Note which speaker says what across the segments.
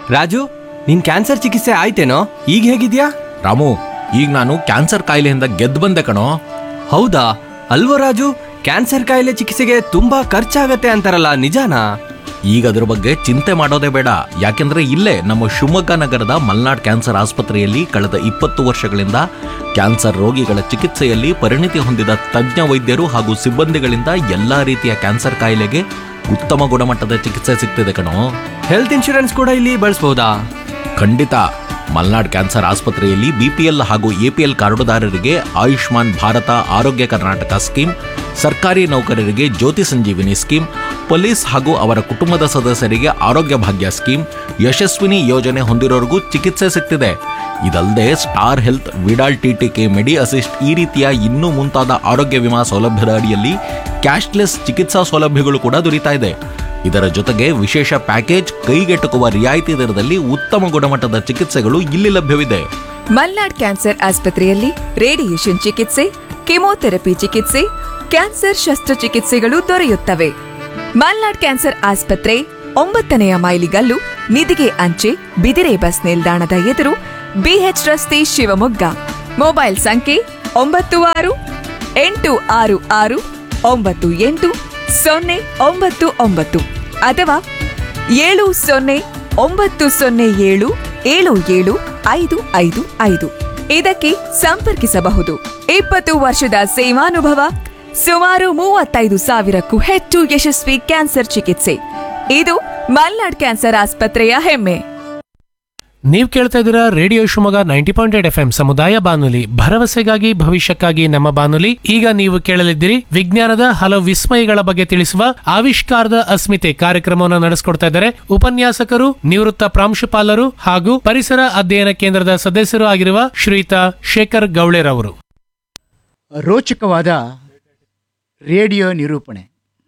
Speaker 1: ರಾಜು ನಿನ್ ಕ್ಯಾನ್ಸರ್ ಚಿಕಿತ್ಸೆ ಆಯ್ತೇನೋ ಈಗ ಹೇಗಿದ್ಯಾ
Speaker 2: ರಾಮು ಈಗ ನಾನು ಕ್ಯಾನ್ಸರ್ ಕಾಯಿಲೆಯಿಂದ ಗೆದ್ದು ಬಂದೆ ಕಣೋ
Speaker 1: ಹೌದಾ ಅಲ್ವೋ ರಾಜು ಕ್ಯಾನ್ಸರ್ ಕಾಯಿಲೆ ಚಿಕಿತ್ಸೆಗೆ ತುಂಬಾ ಖರ್ಚಾಗತ್ತೆ ಅಂತಾರಲ್ಲ ನಿಜಾನಾ
Speaker 2: ಈಗ ಅದ್ರ ಬಗ್ಗೆ ಚಿಂತೆ ಮಾಡೋದೇ ಬೇಡ ಯಾಕೆಂದ್ರೆ ಇಲ್ಲೇ ನಮ್ಮ ಶಿವಮೊಗ್ಗ ನಗರದ ಮಲ್ನಾಡ್ ಕ್ಯಾನ್ಸರ್ ಆಸ್ಪತ್ರೆಯಲ್ಲಿ ಕಳೆದ ಇಪ್ಪತ್ತು ವರ್ಷಗಳಿಂದ ಕ್ಯಾನ್ಸರ್ ರೋಗಿಗಳ ಚಿಕಿತ್ಸೆಯಲ್ಲಿ ಪರಿಣಿತಿ ಹೊಂದಿದ ತಜ್ಞ ವೈದ್ಯರು ಹಾಗೂ ಸಿಬ್ಬಂದಿಗಳಿಂದ ಎಲ್ಲಾ ರೀತಿಯ ಕ್ಯಾನ್ಸರ್ ಕಾಯಿಲೆಗೆ ಉತ್ತಮ ಗುಣಮಟ್ಟದ ಚಿಕಿತ್ಸೆ ಸಿಗ್ತಿದೆ ಕಣೋ
Speaker 1: ಹೆಲ್ತ್ ಇನ್ಶೂರೆನ್ಸ್ ಕೂಡ ಇಲ್ಲಿ ಬಳಸ್ಬೋದಾ
Speaker 2: ಖಂಡಿತ ಮಲ್ನಾಡ್ ಕ್ಯಾನ್ಸರ್ ಆಸ್ಪತ್ರೆಯಲ್ಲಿ ಬಿಪಿಎಲ್ ಹಾಗೂ ಎಪಿಎಲ್ ಕಾರ್ಡುದಾರರಿಗೆ ಆಯುಷ್ಮಾನ್ ಭಾರತ ಆರೋಗ್ಯ ಕರ್ನಾಟಕ ಸ್ಕೀಮ್ ಸರ್ಕಾರಿ ನೌಕರರಿಗೆ ಜ್ಯೋತಿ ಸಂಜೀವಿನಿ ಸ್ಕೀಮ್ ಪೊಲೀಸ್ ಹಾಗೂ ಅವರ ಕುಟುಂಬದ ಸದಸ್ಯರಿಗೆ ಆರೋಗ್ಯ ಭಾಗ್ಯ ಸ್ಕೀಮ್ ಯಶಸ್ವಿನಿ ಯೋಜನೆ ಹೊಂದಿರೋರಿಗೂ ಚಿಕಿತ್ಸೆ ಸಿಗ್ತಿದೆ ಇದಲ್ಲದೆ star health Vidal TTK medi assist ಈ ರೀತಿಯ ಇನ್ನೂ ಮುಂತಾದ ಆರೋಗ್ಯ ವಿಮಾ ಸೌಲಭ್ಯದ ಅಡಿಯಲ್ಲಿ ಕ್ಯಾಶ್ಲೆಸ್ ಚಿಕಿತ್ಸಾ ಸೌಲಭ್ಯಗಳು ಕೂಡ ದೊರೀತಾ ಇದೆ ಇದರ ಜೊತೆಗೆ ವಿಶೇಷ ಪ್ಯಾಕೇಜ್ ಕೈಗೆಟುಕುವ ರಿಯಾಯಿತಿ ದರದಲ್ಲಿ ಉತ್ತಮ ಗುಣಮಟ್ಟದ ಚಿಕಿತ್ಸೆಗಳು ಇಲ್ಲಿ ಲಭ್ಯವಿದೆ
Speaker 3: ಮಲ್ನಾಡ್ ಕ್ಯಾನ್ಸರ್ ಆಸ್ಪತ್ರೆಯಲ್ಲಿ ರೇಡಿಯೇಷನ್ ಚಿಕಿತ್ಸೆ ಕೆಮೊಥೆರಪಿ ಚಿಕಿತ್ಸೆ ಕ್ಯಾನ್ಸರ್ ಶಸ್ತ್ರಚಿಕಿತ್ಸೆಗಳು ದೊರೆಯುತ್ತವೆ ಮಲ್ನಾಡ್ ಕ್ಯಾನ್ಸರ್ ಆಸ್ಪತ್ರೆ ಒಂಬತ್ತನೆಯ ಮೈಲಿಗಲ್ಲು ನಿಧಿಗೆ ಅಂಚೆ ಬಿದಿರೆ ಬಸ್ ನಿಲ್ದಾಣದ ಎದುರು ಬಿಎಚ್ ರಸ್ತೆ ಶಿವಮೊಗ್ಗ ಮೊಬೈಲ್ ಸಂಖ್ಯೆ ಒಂಬತ್ತು ಆರು ಎಂಟು ಆರು ಆರು ಒಂಬತ್ತು ಎಂಟು ಸೊನ್ನೆ ಒಂಬತ್ತು ಒಂಬತ್ತು ಅಥವಾ ಏಳು ಸೊನ್ನೆ ಒಂಬತ್ತು ಸೊನ್ನೆ ಏಳು ಏಳು ಏಳು ಐದು ಐದು ಐದು ಇದಕ್ಕೆ ಸಂಪರ್ಕಿಸಬಹುದು ಇಪ್ಪತ್ತು ವರ್ಷದ ಸೇವಾನುಭವ ಸುಮಾರು ಮೂವತ್ತೈದು ಸಾವಿರಕ್ಕೂ ಹೆಚ್ಚು ಯಶಸ್ವಿ ಕ್ಯಾನ್ಸರ್ ಚಿಕಿತ್ಸೆ ಇದು ಮಲ್ನಾಡ್ ಕ್ಯಾನ್ಸರ್ ಆಸ್ಪತ್ರೆಯ ಹೆಮ್ಮೆ
Speaker 4: ನೀವು ಕೇಳ್ತಾ ಇದ್ದೀರಾ radio Shivamogga ninety point eight F M ಸಮುದಾಯ ಬಾನುಲಿ ಭರವಸೆಗಾಗಿ ಭವಿಷ್ಯಕ್ಕಾಗಿ ನಮ್ಮ ಬಾನುಲಿ ಈಗ ನೀವು ಕೇಳಲಿದ್ದೀರಿ ವಿಜ್ಞಾನದ ಹಲವು ವಿಸ್ಮಯಗಳ ಬಗ್ಗೆ ತಿಳಿಸುವ ಆವಿಷ್ಕಾರದ ಅಸ್ಮಿತೆ ಕಾರ್ಯಕ್ರಮವನ್ನು ನಡೆಸಿಕೊಡ್ತಾ ಇದ್ದಾರೆ ಉಪನ್ಯಾಸಕರು ನಿವೃತ್ತ ಪ್ರಾಂಶುಪಾಲರು ಹಾಗೂ ಪರಿಸರ ಅಧ್ಯಯನ ಕೇಂದ್ರದ ಸದಸ್ಯರು ಆಗಿರುವ ಶ್ರೀಯುತ ಶೇಖರ್ ಗೌಳೆರವರು
Speaker 5: ರೋಚಕವಾದ ರೇಡಿಯೋ ನಿರೂಪಣೆ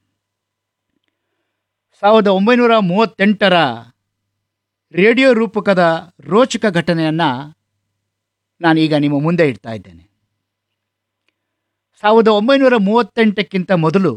Speaker 5: ಸಾವಿರದ ಒಂಬೈನೂರ ಮೂವತ್ತೆಂಟರ ರೇಡಿಯೋ ರೂಪಕದ ರೋಚಕ ಘಟನೆಯನ್ನು ನಾನೀಗ ನಿಮ್ಮ ಮುಂದೆ ಇಡ್ತಾ ಇದ್ದೇನೆ ಸಾವಿರದ ಒಂಬೈನೂರ ಮೂವತ್ತೆಂಟಕ್ಕಿಂತ ಮೊದಲು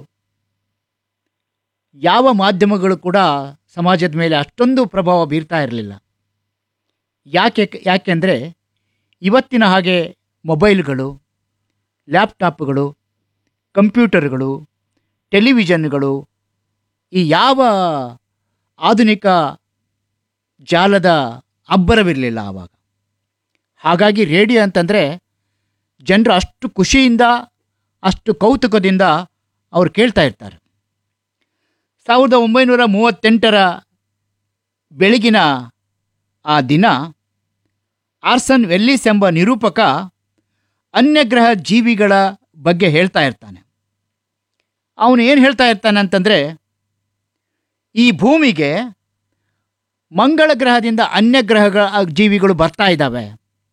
Speaker 5: ಯಾವ ಮಾಧ್ಯಮಗಳು ಕೂಡ ಸಮಾಜದ ಮೇಲೆ ಅಷ್ಟೊಂದು ಪ್ರಭಾವ ಬೀರ್ತಾ ಇರಲಿಲ್ಲ ಯಾಕೆ ಯಾಕೆಂದರೆ ಇವತ್ತಿನ ಹಾಗೆ ಮೊಬೈಲ್ಗಳು ಲ್ಯಾಪ್ಟಾಪ್ಗಳು ಕಂಪ್ಯೂಟರ್ಗಳು ಟೆಲಿವಿಷನ್ಗಳು ಈ ಯಾವ ಆಧುನಿಕ ಜಾಲದ ಅಬ್ಬರವಿರಲಿಲ್ಲ ಆವಾಗ ಹಾಗಾಗಿ ರೇಡಿಯೋ ಅಂತಂದರೆ ಜನರು ಅಷ್ಟು ಖುಷಿಯಿಂದ ಅಷ್ಟು ಕೌತುಕದಿಂದ ಅವ್ರು ಕೇಳ್ತಾ ಇರ್ತಾರೆ ಸಾವಿರದ ಒಂಬೈನೂರ ಮೂವತ್ತೆಂಟರ ಬೆಳಗಿನ ಆ ದಿನ ಆರ್ಸನ್ ವೆಲ್ಲಿಸ್ ಎಂಬ ನಿರೂಪಕ ಅನ್ಯಗ್ರಹ ಜೀವಿಗಳ ಬಗ್ಗೆ ಹೇಳ್ತಾ ಇರ್ತಾನೆ ಅವನು ಏನು ಹೇಳ್ತಾ ಇರ್ತಾನೆ ಅಂತಂದರೆ ಈ ಭೂಮಿಗೆ ಮಂಗಳ ಗ್ರಹದಿಂದ ಅನ್ಯಗ್ರಹಗಳ ಜೀವಿಗಳು ಬರ್ತಾ ಇದ್ದಾವೆ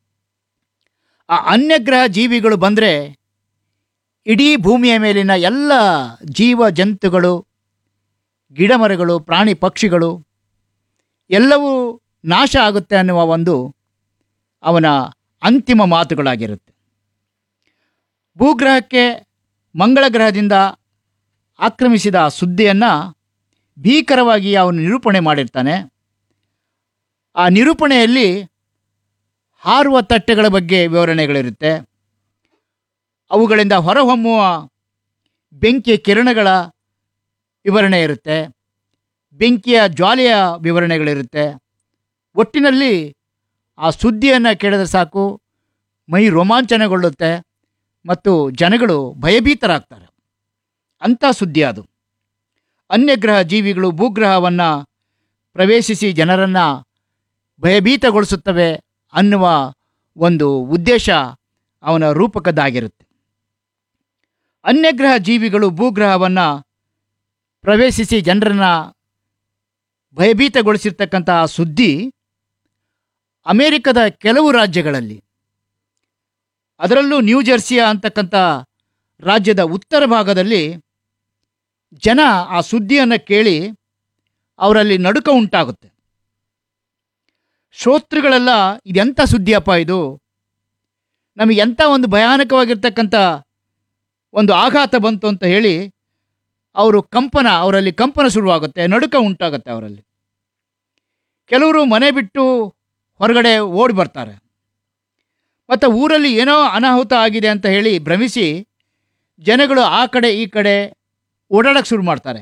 Speaker 5: ಆ ಅನ್ಯಗ್ರಹ ಜೀವಿಗಳು ಬಂದರೆ ಇಡೀ ಭೂಮಿಯ ಮೇಲಿನ ಎಲ್ಲ ಜೀವ ಜಂತುಗಳು ಗಿಡಮರಗಳು ಪ್ರಾಣಿ ಪಕ್ಷಿಗಳು ಎಲ್ಲವೂ ನಾಶ ಆಗುತ್ತೆ ಅನ್ನುವ ಒಂದು ಅವನ ಅಂತಿಮ ಮಾತುಗಳಾಗಿರುತ್ತೆ ಭೂಗ್ರಹಕ್ಕೆ ಮಂಗಳ ಗ್ರಹದಿಂದ ಆಕ್ರಮಿಸಿದ ಆ ಸುದ್ದಿಯನ್ನು ಭೀಕರವಾಗಿ ಅವನು ನಿರೂಪಣೆ ಮಾಡಿರ್ತಾನೆ ಆ ನಿರೂಪಣೆಯಲ್ಲಿ ಹಾರುವ ತಟ್ಟೆಗಳ ಬಗ್ಗೆ ವಿವರಣೆಗಳಿರುತ್ತೆ ಅವುಗಳಿಂದ ಹೊರಹೊಮ್ಮುವ ಬೆಂಕಿಯ ಕಿರಣಗಳ ವಿವರಣೆ ಇರುತ್ತೆ ಬೆಂಕಿಯ ಜ್ವಾಲೆಯ ವಿವರಣೆಗಳಿರುತ್ತೆ ಒಟ್ಟಿನಲ್ಲಿ ಆ ಸುದ್ದಿಯನ್ನು ಕೇಳಿದ್ರೆ ಸಾಕು ಮೈ ರೋಮಾಂಚನಗೊಳ್ಳುತ್ತೆ ಮತ್ತು ಜನಗಳು ಭಯಭೀತರಾಗ್ತಾರೆ ಅಂಥ ಸುದ್ದಿ ಅದು ಅನ್ಯಗ್ರಹ ಜೀವಿಗಳು ಭೂಗ್ರಹವನ್ನು ಪ್ರವೇಶಿಸಿ ಜನರನ್ನು ಭಯಭೀತಗೊಳಿಸುತ್ತವೆ ಅನ್ನುವ ಒಂದು ಉದ್ದೇಶ ಅವನ ರೂಪಕದ್ದಾಗಿರುತ್ತೆ ಅನ್ಯಗ್ರಹ ಜೀವಿಗಳು ಭೂಗ್ರಹವನ್ನು ಪ್ರವೇಶಿಸಿ ಜನರನ್ನು ಭಯಭೀತಗೊಳಿಸಿರ್ತಕ್ಕಂತಹ ಸುದ್ದಿ ಅಮೇರಿಕದ ಕೆಲವು ರಾಜ್ಯಗಳಲ್ಲಿ ಅದರಲ್ಲೂ ನ್ಯೂ ಜೆರ್ಸಿಯಾ ಅಂತಕ್ಕಂಥ ರಾಜ್ಯದ ಉತ್ತರ ಭಾಗದಲ್ಲಿ ಜನ ಆ ಸುದ್ದಿಯನ್ನು ಕೇಳಿ ಅವರಲ್ಲಿ ನಡುಕ ಉಂಟಾಗುತ್ತೆ ಶ್ರೋತೃಗಳೆಲ್ಲ ಇದೆಂಥ ಸುದ್ದಿಯಪ್ಪ ಇದು ನಮಗೆ ಎಂಥ ಒಂದು ಭಯಾನಕವಾಗಿರ್ತಕ್ಕಂಥ ಒಂದು ಆಘಾತ ಬಂತು ಅಂತ ಹೇಳಿ ಅವರು ಕಂಪನ ಅವರಲ್ಲಿ ಕಂಪನ ಶುರುವಾಗುತ್ತೆ ನಡುಕ ಉಂಟಾಗುತ್ತೆ ಅವರಲ್ಲಿ ಕೆಲವರು ಮನೆ ಬಿಟ್ಟು ಹೊರಗಡೆ ಓಡಿ ಬರ್ತಾರೆ ಮತ್ತು ಊರಲ್ಲಿ ಏನೋ ಅನಾಹುತ ಆಗಿದೆ ಅಂತ ಹೇಳಿ ಭ್ರಮಿಸಿ ಜನಗಳು ಆ ಕಡೆ ಈ ಕಡೆ ಓಡಾಡಕ್ಕೆ ಶುರು ಮಾಡ್ತಾರೆ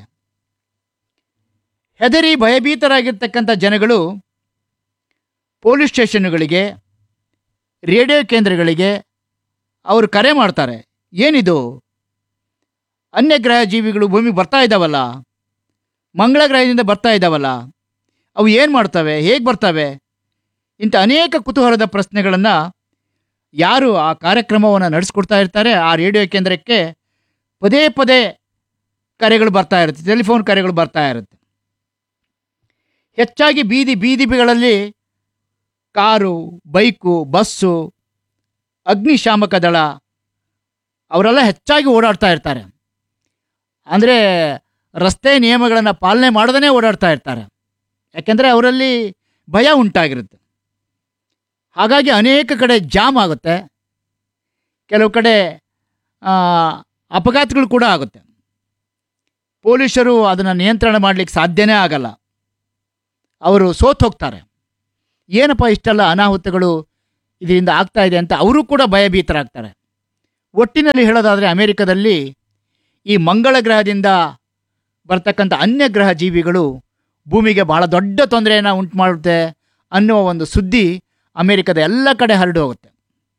Speaker 5: ಹೆದರಿ ಭಯಭೀತರಾಗಿರ್ತಕ್ಕಂಥ ಜನಗಳು ಪೊಲೀಸ್ ಸ್ಟೇಷನ್ಗಳಿಗೆ ರೇಡಿಯೋ ಕೇಂದ್ರಗಳಿಗೆ ಅವರು ಕರೆ ಮಾಡ್ತಾರೆ ಏನಿದು ಅನ್ಯಗ್ರಹ ಜೀವಿಗಳು ಭೂಮಿಗೆ ಬರ್ತಾ ಇದ್ದಾವಲ್ಲ ಮಂಗಳ ಗ್ರಹದಿಂದ ಬರ್ತಾ ಇದ್ದಾವಲ್ಲ ಅವು ಏನು ಮಾಡ್ತವೆ ಹೇಗೆ ಬರ್ತವೆ ಇಂಥ ಅನೇಕ ಕುತೂಹಲದ ಪ್ರಶ್ನೆಗಳನ್ನು ಯಾರು ಆ ಕಾರ್ಯಕ್ರಮವನ್ನು ನಡೆಸ್ಕೊಡ್ತಾ ಇರ್ತಾರೆ ಆ ರೇಡಿಯೋ ಕೇಂದ್ರಕ್ಕೆ ಪದೇ ಪದೇ ಕರೆಗಳು ಬರ್ತಾ ಇರುತ್ತೆ ಟೆಲಿಫೋನ್ ಕರೆಗಳು ಬರ್ತಾ ಇರುತ್ತೆ ಹೆಚ್ಚಾಗಿ ಬೀದಿ ಬೀದಿಗಳಲ್ಲಿ ಕಾರು ಬೈಕು ಬಸ್ಸು ಅಗ್ನಿಶಾಮಕ ದಳ ಅವರೆಲ್ಲ ಹೆಚ್ಚಾಗಿ ಓಡಾಡ್ತಾ ಇರ್ತಾರೆ ಅಂದರೆ ರಸ್ತೆ ನಿಯಮಗಳನ್ನು ಪಾಲನೆ ಮಾಡದೇ ಓಡಾಡ್ತಾ ಇರ್ತಾರೆ ಯಾಕೆಂದರೆ ಅವರಲ್ಲಿ ಭಯ ಉಂಟಾಗಿರುತ್ತೆ ಹಾಗಾಗಿ ಅನೇಕ ಕಡೆ ಜಾಮ್ ಆಗುತ್ತೆ ಕೆಲವು ಕಡೆ ಆ, ಅಪಘಾತಗಳು ಕೂಡ ಆಗುತ್ತೆ ಪೊಲೀಸರು ಅದನ್ನು ನಿಯಂತ್ರಣ ಮಾಡಲಿಕ್ಕೆ ಸಾಧ್ಯನೇ ಆಗಲ್ಲ ಅವರು ಸೋತು ಹೋಗ್ತಾರೆ ಏನಪ್ಪ ಇಷ್ಟೆಲ್ಲ ಅನಾಹುತಗಳು ಇದರಿಂದ ಆಗ್ತಾ ಇದೆ ಅಂತ ಅವರು ಕೂಡ ಭಯಭೀತರಾಗ್ತಾರೆ ಒಟ್ಟಿನಲ್ಲಿ ಹೇಳೋದಾದರೆ ಅಮೆರಿಕದಲ್ಲಿ ಈ ಮಂಗಳ ಗ್ರಹದಿಂದ ಬರ್ತಕ್ಕಂಥ ಅನ್ಯ ಗ್ರಹ ಜೀವಿಗಳು ಭೂಮಿಗೆ ಭಾಳ ದೊಡ್ಡ ತೊಂದರೆಯನ್ನು ಉಂಟು ಮಾಡುತ್ತೆ ಅನ್ನುವ ಒಂದು ಸುದ್ದಿ ಅಮೆರಿಕದ ಎಲ್ಲ ಕಡೆ ಹರಡು ಹೋಗುತ್ತೆ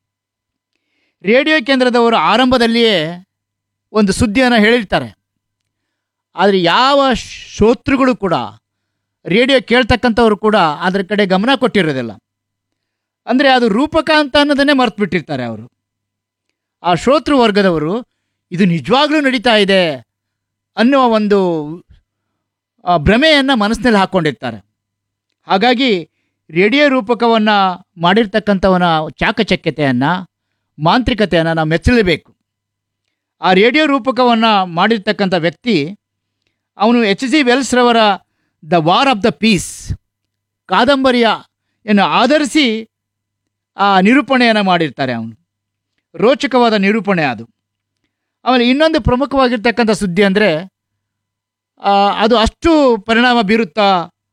Speaker 5: ರೇಡಿಯೋ ಕೇಂದ್ರದವರು ಆರಂಭದಲ್ಲಿಯೇ ಒಂದು ಸುದ್ದಿಯನ್ನು ಹೇಳಿರ್ತಾರೆ ಆದರೆ ಯಾವ ಶ್ರೋತೃಗಳು ಕೂಡ ರೇಡಿಯೋ ಕೇಳ್ತಕ್ಕಂಥವ್ರು ಕೂಡ ಅದರ ಕಡೆ ಗಮನ ಕೊಟ್ಟಿರೋದಿಲ್ಲ ಅಂದರೆ ಅದು ರೂಪಕ ಅಂತ ಅನ್ನೋದನ್ನೇ ಮರ್ತು ಬಿಟ್ಟಿರ್ತಾರೆ ಅವರು ಆ ಶ್ರೋತೃ ವರ್ಗದವರು ಇದು ನಿಜವಾಗ್ಲೂ ನಡೀತಾ ಇದೆ ಅನ್ನುವ ಒಂದು ಆ, ಭ್ರಮೆಯನ್ನು ಮನಸ್ಸಿನಲ್ಲಿ ಹಾಕ್ಕೊಂಡಿರ್ತಾರೆ ಹಾಗಾಗಿ ರೇಡಿಯೋ ರೂಪಕವನ್ನು ಮಾಡಿರ್ತಕ್ಕಂಥವನ ಚಾಕಚಕ್ಯತೆಯನ್ನು ಮಾಂತ್ರಿಕತೆಯನ್ನು ನಾವು ಮೆಚ್ಚಲೇಬೇಕು ಆ ರೇಡಿಯೋ ರೂಪಕವನ್ನು ಮಾಡಿರ್ತಕ್ಕಂಥ ವ್ಯಕ್ತಿ ಅವನು ಎಚ್ ಜಿ ವೆಲ್ಸ್ರವರ the war of the peace ಕಾದಂಬರಿಯ ಏನು ಆಧರಿಸಿ ಆ ನಿರೂಪಣೆಯನ್ನು ಮಾಡಿರ್ತಾರೆ ಅವನು ರೋಚಕವಾದ ನಿರೂಪಣೆ ಅದು ಆಮೇಲೆ ಇನ್ನೊಂದು ಪ್ರಮುಖವಾಗಿರ್ತಕ್ಕಂಥ ಸುದ್ದಿ ಅಂದರೆ ಅದು ಅಷ್ಟು ಪರಿಣಾಮ ಬೀರುತ್ತಾ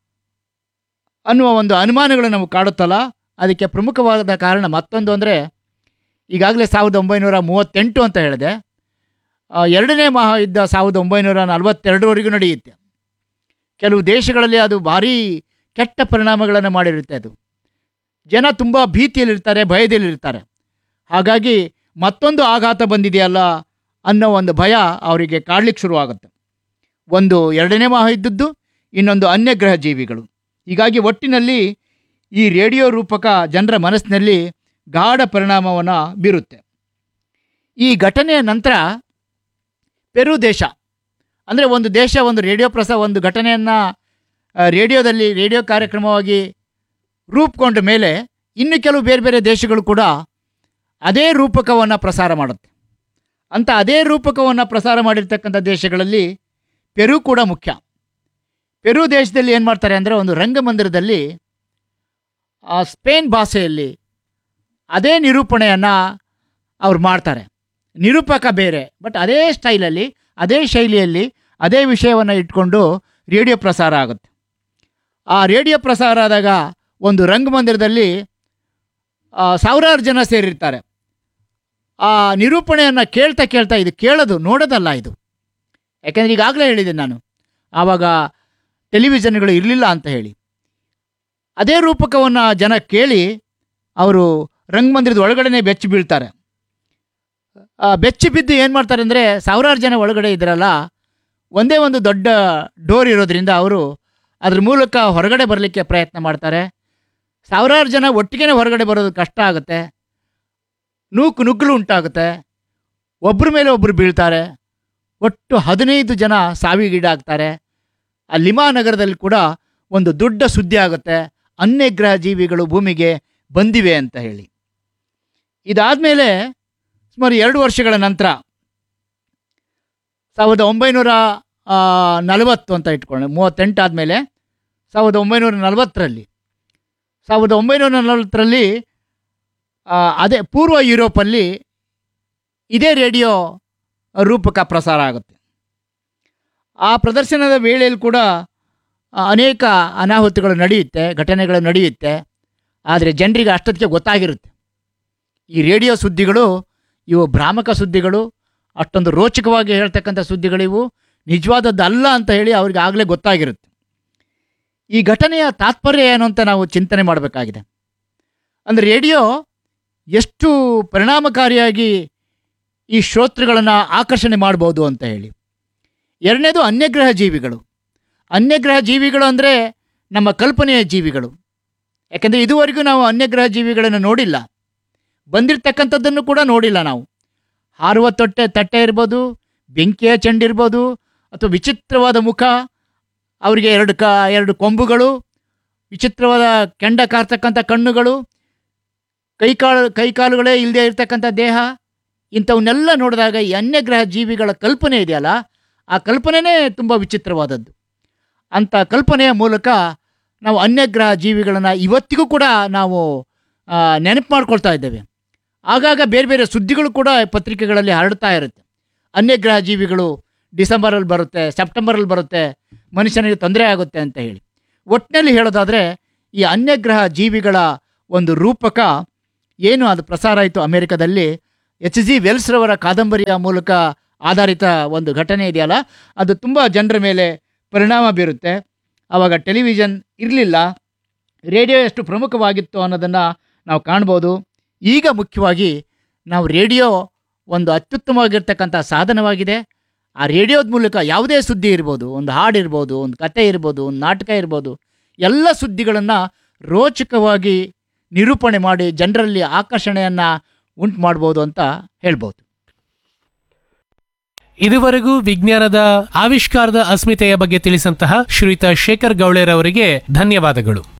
Speaker 5: ಅನ್ನುವ ಒಂದು ಅನುಮಾನಗಳು ನಮಗೆ ಕಾಡುತ್ತಲ್ಲ ಅದಕ್ಕೆ ಪ್ರಮುಖವಾದ ಕಾರಣ ಮತ್ತೊಂದು ಅಂದರೆ ಈಗಾಗಲೇ ಸಾವಿರದ ಒಂಬೈನೂರ ಮೂವತ್ತೆಂಟು ಅಂತ ಹೇಳಿದೆ ಆ, ಎರಡನೇ ಮಹಾಯುದ್ಧ ಸಾವಿರದ ಒಂಬೈನೂರ ನಲವತ್ತೆರಡರವರೆಗೂ ನಡೆಯುತ್ತೆ ಕೆಲವು ದೇಶಗಳಲ್ಲಿ ಅದು ಭಾರೀ ಕೆಟ್ಟ ಪರಿಣಾಮಗಳನ್ನು ಮಾಡಿರುತ್ತೆ ಅದು ಜನ ತುಂಬ ಭೀತಿಯಲ್ಲಿರ್ತಾರೆ ಭಯದಲ್ಲಿರ್ತಾರೆ ಹಾಗಾಗಿ ಮತ್ತೊಂದು ಆಘಾತ ಬಂದಿದೆಯಲ್ಲ ಅನ್ನೋ ಒಂದು ಭಯ ಅವರಿಗೆ ಕಾಡ್ಲಿಕ್ಕೆ ಶುರುವಾಗುತ್ತೆ ಒಂದು ಎರಡನೇ ಮಹಾಯುದ್ಧದ್ದು ಇನ್ನೊಂದು ಅನ್ಯಗ್ರಹ ಜೀವಿಗಳು ಹೀಗಾಗಿ ಒಟ್ಟಿನಲ್ಲಿ ಈ ರೇಡಿಯೋ ರೂಪಕ ಜನರ ಮನಸ್ಸಿನಲ್ಲಿ ಗಾಢ ಪರಿಣಾಮವನ್ನು ಬೀರುತ್ತೆ ಈ ಘಟನೆಯ ನಂತರ ಪೆರು ದೇಶ ಅಂದರೆ ಒಂದು ದೇಶ ಒಂದು ರೇಡಿಯೋ ಪ್ರಸ ಒಂದು ಘಟನೆಯನ್ನು ರೇಡಿಯೋದಲ್ಲಿ ರೇಡಿಯೋ ಕಾರ್ಯಕ್ರಮವಾಗಿ ರೂಪುಕೊಂಡ ಮೇಲೆ ಇನ್ನು ಕೆಲವು ಬೇರೆ ಬೇರೆ ದೇಶಗಳು ಕೂಡ ಅದೇ ರೂಪಕವನ್ನು ಪ್ರಸಾರ ಮಾಡುತ್ತೆ ಅಂತ ಅದೇ ರೂಪಕವನ್ನು ಪ್ರಸಾರ ಮಾಡಿರ್ತಕ್ಕಂಥ ದೇಶಗಳಲ್ಲಿ ಪೆರು ಕೂಡ ಮುಖ್ಯ ಪೆರು ದೇಶದಲ್ಲಿ ಏನು ಮಾಡ್ತಾರೆ ಅಂದರೆ ಒಂದು ರಂಗಮಂದಿರದಲ್ಲಿ ಆ ಸ್ಪೇನ್ ಭಾಷೆಯಲ್ಲಿ ಅದೇ ನಿರೂಪಣೆಯನ್ನು ಅವ್ರು ಮಾಡ್ತಾರೆ ನಿರೂಪಕ ಬೇರೆ ಬಟ್ ಅದೇ ಸ್ಟೈಲಲ್ಲಿ ಅದೇ ಶೈಲಿಯಲ್ಲಿ ಅದೇ ವಿಷಯವನ್ನು ಇಟ್ಕೊಂಡು ರೇಡಿಯೋ ಪ್ರಸಾರ ಆಗುತ್ತೆ ಆ ರೇಡಿಯೋ ಪ್ರಸಾರ ಆದಾಗ ಒಂದು ರಂಗಮಂದಿರದಲ್ಲಿ ಆ, ಸಾವಿರಾರು ಜನ ಸೇರಿರ್ತಾರೆ ಆ ನಿರೂಪಣೆಯನ್ನು ಕೇಳ್ತಾ ಕೇಳ್ತಾ ಇದು ಕೇಳೋದು ನೋಡೋದಲ್ಲ ಇದು ಯಾಕೆಂದರೆ ಈಗಾಗಲೇ ಹೇಳಿದ್ದೀನಿ ನಾನು ಆವಾಗ ಟೆಲಿವಿಷನ್ಗಳು ಇರಲಿಲ್ಲ ಅಂತ ಹೇಳಿ ಅದೇ ರೂಪಕವನ್ನು ಜನ ಕೇಳಿ ಅವರು ರಂಗಮಂದಿರದ ಒಳಗಡೆನೆ ಬೆಚ್ಚಿ ಬೀಳ್ತಾರೆ ಆ, ಬೆಚ್ಚಿ ಬಿದ್ದು ಏನು ಮಾಡ್ತಾರೆ ಅಂದರೆ ಸಾವಿರಾರು ಜನ ಒಳಗಡೆ ಇದ್ರಲ್ಲ ಒಂದೇ ಒಂದು ದೊಡ್ಡ ಡೋರ್ ಇರೋದ್ರಿಂದ ಅವರು ಅದ್ರ ಮೂಲಕ ಹೊರಗಡೆ ಬರಲಿಕ್ಕೆ ಪ್ರಯತ್ನ ಮಾಡ್ತಾರೆ ಸಾವಿರಾರು ಜನ ಒಟ್ಟಿಗೆ ಹೊರಗಡೆ ಬರೋದು ಕಷ್ಟ ಆಗುತ್ತೆ ನೂಕು ನುಗ್ಗಲು ಉಂಟಾಗುತ್ತೆ ಒಬ್ಬರ ಮೇಲೆ ಒಬ್ಬರು ಬೀಳ್ತಾರೆ ಒಟ್ಟು ಹದಿನೈದು ಜನ ಸಾವಿಗೀಡಾಗ್ತಾರೆ ಆ ಲಿಮಾ ನಗರದಲ್ಲಿ ಕೂಡ ಒಂದು ದೊಡ್ಡ ಸುದ್ದಿ ಆಗುತ್ತೆ ಅನ್ಯಗ್ರಹ ಜೀವಿಗಳು ಭೂಮಿಗೆ ಬಂದಿವೆ ಅಂತ ಹೇಳಿ ಇದಾದಮೇಲೆ ಸುಮಾರು ಎರಡು ವರ್ಷಗಳ ನಂತರ ಸಾವಿರದ ಒಂಬೈನೂರ ಆ, ನಲವತ್ತು ಅಂತ ಇಟ್ಕೊಳ್ಳಿ ಮೂವತ್ತೆಂಟು ಆದಮೇಲೆ ಸಾವಿರದ ಒಂಬೈನೂರ ನಲವತ್ತರಲ್ಲಿ ಸಾವಿರದ ಒಂಬೈನೂರ ನಲವತ್ತರಲ್ಲಿ ಆ, ಅದೇ ಪೂರ್ವ ಯುರೋಪಲ್ಲಿ ಇದೇ ರೇಡಿಯೋ ರೂಪಕ ಪ್ರಸಾರ ಆಗುತ್ತೆ ಆ ಪ್ರದರ್ಶನದ ವೇಳೆಯಲ್ಲಿ ಕೂಡ ಆ, ಅನೇಕ ಅನಾಹುತಗಳು ನಡೆಯುತ್ತೆ ಘಟನೆಗಳು ನಡೆಯುತ್ತೆ ಆದರೆ ಜನರಿಗೆ ಅಷ್ಟೊತ್ತಿಗೆ ಗೊತ್ತಾಗಿರುತ್ತೆ ಈ ರೇಡಿಯೋ ಸುದ್ದಿಗಳು ಇವು ಭ್ರಾಮಕ ಸುದ್ದಿಗಳು ಅಷ್ಟೊಂದು ರೋಚಕವಾಗಿ ಹೇಳ್ತಕ್ಕಂಥ ಸುದ್ದಿಗಳಿವು ನಿಜವಾದದ್ದು ಅಲ್ಲ ಅಂತ ಹೇಳಿ ಅವ್ರಿಗೆ ಆಗಲೇ ಗೊತ್ತಾಗಿರುತ್ತೆ ಈ ಘಟನೆಯ ತಾತ್ಪರ್ಯ ಏನು ಅಂತ ನಾವು ಚಿಂತನೆ ಮಾಡಬೇಕಾಗಿದೆ ಅಂದರೆ ರೇಡಿಯೋ ಎಷ್ಟು ಪರಿಣಾಮಕಾರಿಯಾಗಿ ಈ ಶ್ರೋತೃಗಳನ್ನು ಆಕರ್ಷಣೆ ಮಾಡ್ಬೋದು ಅಂತ ಹೇಳಿ ಎರಡನೇದು ಅನ್ಯಗ್ರಹ ಜೀವಿಗಳು ಅನ್ಯಗ್ರಹ ಜೀವಿಗಳು ಅಂದರೆ ನಮ್ಮ ಕಲ್ಪನೆಯ ಜೀವಿಗಳು ಯಾಕೆಂದರೆ ಇದುವರೆಗೂ ನಾವು ಅನ್ಯಗ್ರಹ ಜೀವಿಗಳನ್ನು ನೋಡಿಲ್ಲ ಬಂದಿರತಕ್ಕಂಥದ್ದನ್ನು ಕೂಡ ನೋಡಿಲ್ಲ ನಾವು ಹಾರುವ ತೊಟ್ಟೆ ತಟ್ಟೆ ಇರ್ಬೋದು ಬೆಂಕಿಯ ಚೆಂಡಿರ್ಬೋದು ಅಥವಾ ವಿಚಿತ್ರವಾದ ಮುಖ ಅವರಿಗೆ ಎರಡು ಕ ಎರಡು ಕೊಂಬುಗಳು ವಿಚಿತ್ರವಾದ ಕೆಂಡ ಕಾರ್ತಕ್ಕಂಥ ಕಣ್ಣುಗಳು ಕೈಕಾಲು ಕೈಕಾಲುಗಳೇ ಇಲ್ಲದೆ ಇರತಕ್ಕಂಥ ದೇಹ ಇಂಥವನ್ನೆಲ್ಲ ನೋಡಿದಾಗ ಈ ಅನ್ಯಗ್ರಹ ಜೀವಿಗಳ ಕಲ್ಪನೆ ಇದೆಯಲ್ಲ ಆ ಕಲ್ಪನೆನೇ ತುಂಬ ವಿಚಿತ್ರವಾದದ್ದು ಅಂಥ ಕಲ್ಪನೆಯ ಮೂಲಕ ನಾವು ಅನ್ಯಗ್ರಹ ಜೀವಿಗಳನ್ನು ಇವತ್ತಿಗೂ ಕೂಡ ನಾವು ಆ, ನೆನಪು ಮಾಡ್ಕೊಳ್ತಾ ಇದ್ದೇವೆ ಆಗಾಗ ಬೇರೆ ಬೇರೆ ಸುದ್ದಿಗಳು ಕೂಡ ಪತ್ರಿಕೆಗಳಲ್ಲಿ ಹರಡ್ತಾ ಇರುತ್ತೆ ಅನ್ಯಗ್ರಹ ಜೀವಿಗಳು ಡಿಸೆಂಬರಲ್ಲಿ ಬರುತ್ತೆ ಸೆಪ್ಟೆಂಬರಲ್ಲಿ ಬರುತ್ತೆ ಮನುಷ್ಯನಿಗೆ ತೊಂದರೆ ಆಗುತ್ತೆ ಅಂತ ಹೇಳಿ ಒಟ್ಟಿನಲ್ಲಿ ಹೇಳೋದಾದರೆ ಈ ಅನ್ಯಗ್ರಹ ಜೀವಿಗಳ ಒಂದು ರೂಪಕ ಏನು ಅದು ಪ್ರಸಾರ ಆಯಿತು ಅಮೆರಿಕದಲ್ಲಿ ಎಚ್ ಜಿ ವೆಲ್ಸ್ರವರ ಕಾದಂಬರಿಯ ಮೂಲಕ ಆಧಾರಿತ ಒಂದು ಘಟನೆ ಇದೆಯಲ್ಲ ಅದು ತುಂಬ ಜನರ ಮೇಲೆ ಪರಿಣಾಮ ಬೀರುತ್ತೆ ಆವಾಗ ಟೆಲಿವಿಷನ್ ಇರಲಿಲ್ಲ ರೇಡಿಯೋ ಎಷ್ಟು ಪ್ರಮುಖವಾಗಿತ್ತು ಅನ್ನೋದನ್ನು ನಾವು ಕಾಣ್ಬೋದು ಈಗ ಮುಖ್ಯವಾಗಿ ನಾವು ರೇಡಿಯೋ ಒಂದು ಅತ್ಯುತ್ತಮವಾಗಿರ್ತಕ್ಕಂಥ ಸಾಧನವಾಗಿದೆ ಆ ರೇಡಿಯೋದ ಮೂಲಕ ಯಾವುದೇ ಸುದ್ದಿ ಇರ್ಬೋದು ಒಂದು ಹಾಡು ಇರ್ಬೋದು ಒಂದು ಕತೆ ಇರ್ಬೋದು ಒಂದು ನಾಟಕ ಇರ್ಬೋದು ಎಲ್ಲ ಸುದ್ದಿಗಳನ್ನು ರೋಚಕವಾಗಿ ನಿರೂಪಣೆ ಮಾಡಿ ಜನರಲ್ಲಿ ಆಕರ್ಷಣೆಯನ್ನು ಉಂಟು ಮಾಡ್ಬೋದು ಅಂತ ಹೇಳ್ಬೋದು
Speaker 4: ಇದುವರೆಗೂ ವಿಜ್ಞಾನದ ಆವಿಷ್ಕಾರದ ಅಸ್ಮಿತೆಯ ಬಗ್ಗೆ ತಿಳಿಸಂತಹ ಶ್ರೀಯುತ ಶೇಖರ್ ಗೌಳೆರವರಿಗೆ ಧನ್ಯವಾದಗಳು